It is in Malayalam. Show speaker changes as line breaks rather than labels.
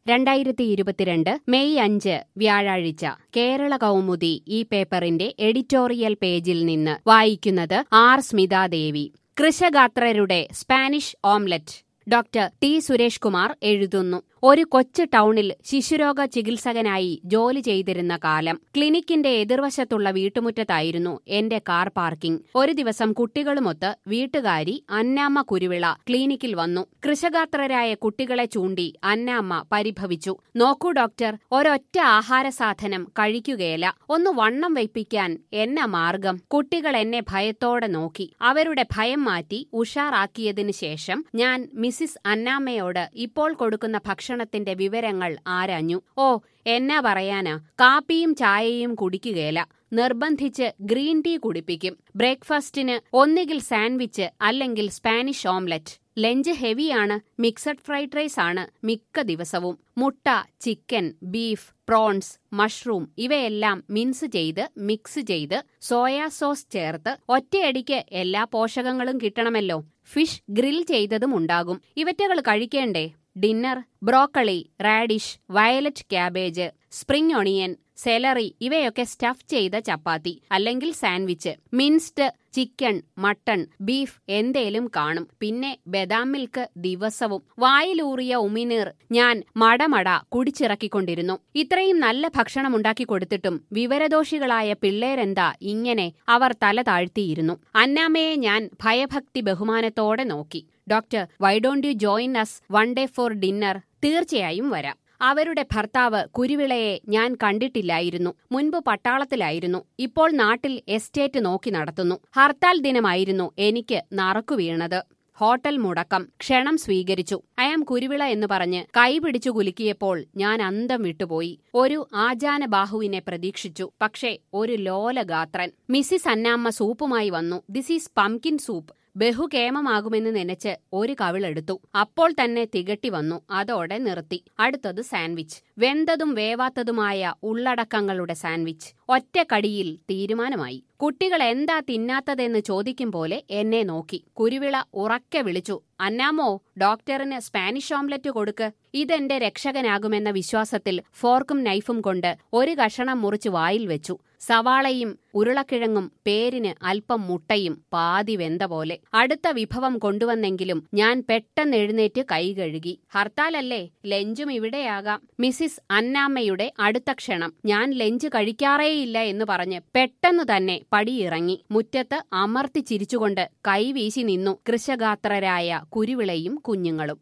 രണ്ടായിരത്തി ഇരുപത്തിരണ്ട് മെയ് അഞ്ച് വ്യാഴാഴ്ച കേരള കൗമുദി ഈ പേപ്പറിന്റെ എഡിറ്റോറിയൽ പേജിൽ നിന്ന് വായിക്കുന്നത് ആർ സ്മിതാദേവി കൃഷഗാത്രരുടെ Spanish omelette doctor T Suresh Kumar എഴുതുന്നു ഒരു കൊച്ചു ടൗണിൽ ശിശുരോഗ ചികിത്സകനായി ജോലി ചെയ്തിരുന്ന കാലം ക്ലിനിക്കിന്റെ എതിർവശത്തുള്ള വീട്ടുമുറ്റത്തായിരുന്നു എന്റെ കാർ പാർക്കിംഗ് ഒരു ദിവസം കുട്ടികളുമൊത്ത് വീട്ടുകാരി അന്നാമ്മ കുരുവിള ക്ലിനിക്കിൽ വന്നു കൃഷഗാത്രരായ കുട്ടികളെ ചൂണ്ടി അന്നാമ്മ പരിഭവിച്ചു നോക്കൂ ഡോക്ടർ ഒരൊറ്റ ആഹാര സാധനം കഴിക്കുകയില്ല ഒന്ന് വണ്ണം വയ്പ്പിക്കാൻ എന്ന മാർഗം കുട്ടികൾ എന്നെ ഭയത്തോടെ നോക്കി അവരുടെ ഭയം മാറ്റി ഉഷാറാക്കിയതിനു ശേഷം ഞാൻ മിസിസ് അന്നാമ്മയോട് ഇപ്പോൾ കൊടുക്കുന്ന ഭക്ഷണത്തിന്റെ വിവരങ്ങൾ ആരാഞ്ഞു ഓ എന്നാ പറയാനാ കാപ്പിയും ചായയും കുടിക്കുകയില്ല നിർബന്ധിച്ച് ഗ്രീൻ ടീ കുടിപ്പിക്കും ബ്രേക്ക്ഫാസ്റ്റിന് ഒന്നുകിൽ സാൻഡ്വിച്ച് അല്ലെങ്കിൽ സ്പാനിഷ് ഓംലറ്റ് ലഞ്ച് ഹെവിയാണ് മിക്സഡ് ഫ്രൈഡ് റൈസ് ആണ് മിക്ക ദിവസവും മുട്ട ചിക്കൻ ബീഫ് പ്രോൺസ് മഷ്റൂം ഇവയെല്ലാം മിൻസ് ചെയ്ത് മിക്സ് ചെയ്ത് സോയാ സോസ് ചേർത്ത് ഒറ്റയടിക്ക് എല്ലാ പോഷകങ്ങളും കിട്ടണമല്ലോ ഫിഷ് ഗ്രിൽ ചെയ്തതും ഉണ്ടാകും ഇവറ്റകൾ കഴിക്കേണ്ടേ dinner broccoli radish violet cabbage spring onion celery ഇവയൊക്കെ സ്റ്റഫ് ചെയ്ത ചപ്പാത്തി അല്ലെങ്കിൽ sandwich minced chicken mutton beef എന്തേലും കാണും പിന്നെ ബദാം മിൽക്ക് ദിവസവും വായിലൂറിയ ഉമിനീർ ഞാൻ മടമട കുടിച്ചിറക്കിക്കൊണ്ടിരുന്നു ഇത്രയും നല്ല ഭക്ഷണം ഉണ്ടാക്കി കൊടുത്തിട്ടും വിവരദോഷികളായ പിള്ളേരെന്താ ഇങ്ങനെ അവർ തല താഴ്ത്തിയിരുന്നു അന്നാമ്മയെ ഞാൻ ഭയഭക്തി ബഹുമാനത്തോടെ നോക്കി doctor why don't you join us one day for dinner തീർച്ചയായും വരാം അവരുടെ ഭർത്താവ് കുരുവിളയെ ഞാൻ കണ്ടിട്ടില്ലായിരുന്നു മുൻപ് പട്ടാളത്തിലായിരുന്നു ഇപ്പോൾ നാട്ടിൽ എസ്റ്റേറ്റ് നോക്കി നടത്തുന്നു ഹർത്താൽ ദിനമായിരുന്നു എനിക്ക് നറക്കു വീണത് ഹോട്ടൽ മുടക്കം ക്ഷണം സ്വീകരിച്ചു അയാം കുരുവിള എന്ന് പറഞ്ഞ് കൈപിടിച്ചു കുലുക്കിയപ്പോൾ ഞാൻ അന്തം വിട്ടുപോയി ഒരു ആചാന ബാഹുവിനെ പ്രതീക്ഷിച്ചു പക്ഷേ ഒരു ലോലഗാത്രൻ മിസ്സിസ് അന്നാമ്മ സൂപ്പുമായി വന്നു ദിസ് ഈസ് പംകിൻ സൂപ്പ് ബഹുകേമമാകുമെന്ന് നനച്ച് ഒരു കവിളെടുത്തു അപ്പോൾ തന്നെ തികട്ടി വന്നു അതോടെ നിർത്തി അടുത്തത് സാൻഡ്വിച്ച് വെന്തതും വേവാത്തതുമായ ഉള്ളടക്കങ്ങളുടെ സാൻഡ്വിച്ച് ഒറ്റ കടിയിൽ തീരുമാനമായി കുട്ടികൾ എന്താ തിന്നാത്തതെന്ന് ചോദിക്കും പോലെ എന്നെ നോക്കി കുരുവിള ഉറക്കെ വിളിച്ചു അന്നാമോ ഡോക്ടറിന് സ്പാനിഷ് ഓംലറ്റ് കൊടുക്ക് ഇതെന്റെ രക്ഷകനാകുമെന്ന വിശ്വാസത്തിൽ ഫോർക്കും നൈഫും കൊണ്ട് ഒരു കഷണം മുറിച്ച് വായിൽ വെച്ചു സവാളയും ഉരുളക്കിഴങ്ങും പേരിന് അല്പം മുട്ടയും പാതി വെന്ത പോലെ അടുത്ത വിഭവം കൊണ്ടുവന്നെങ്കിലും ഞാൻ പെട്ടെന്ന് എഴുന്നേറ്റ് കൈ കഴുകി ഹർത്താലല്ലേ ലഞ്ചും ഇവിടെയാകാം മിസിസ് അന്നാമ്മയുടെ അടുത്ത ക്ഷണം ഞാൻ ലഞ്ച് കഴിക്കാറേയില്ല എന്ന് പറഞ്ഞ് പെട്ടെന്ന് തന്നെ പടിയിറങ്ങി മുറ്റത്ത് അമർത്തി ചിരിച്ചുകൊണ്ട് കൈവീശി നിന്നു കൃഷഗാത്രരായ കുരുവിളയും കുഞ്ഞുങ്ങളും